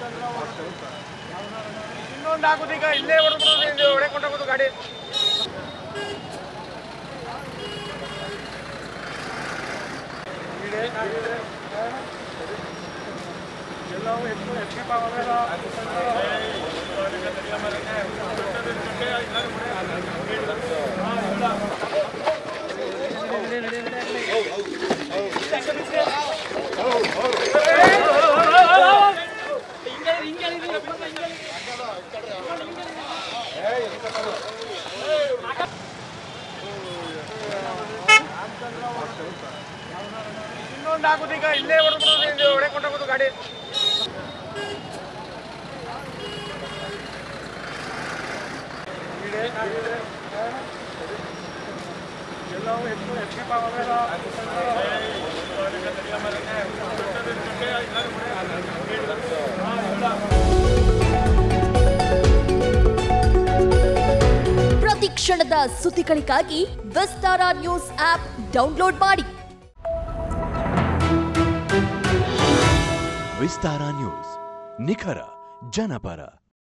ಇನ್ನೊಂದು ಆಗುದು ಈಗ ಇಲ್ಲೇ ಹೊಡ್ಬಿಡೋದು ಇಲ್ಲಿ ಒಳಗೆ ಕೊಂಡೋಗೋದು ಗಾಡಿ ಎಲ್ಲವೂ ಹೆಚ್ಚು ಹೆಚ್ಚಿಗೆ ಆಗೋದಿಲ್ಲ ಇನ್ನೊಂದು ಆಗುದು ಈಗ ಇಲ್ಲೇ ಹೊಡ್ಬಿಡೋದು ಇಲ್ಲಿ ಒಳಗೆ ಕೊಂಡೋಗೋದು ಗಾಡಿ ಎಲ್ಲವೂ ಹೆಚ್ಚು ಹೆಚ್ಚಿಗೆ ಆಗೋದಿಲ್ಲ ಪ್ರತಿ ಕ್ಷಣದ ಸುದ್ದಿಗಳಿಗಾಗಿ ವಿಸ್ತಾರ ನ್ಯೂಸ್ ಆಪ್ ಡೌನ್ಲೋಡ್ ಮಾಡಿ ವಿಸ್ತಾರ ನ್ಯೂಸ್ ನಿಖರ ಜನಪರ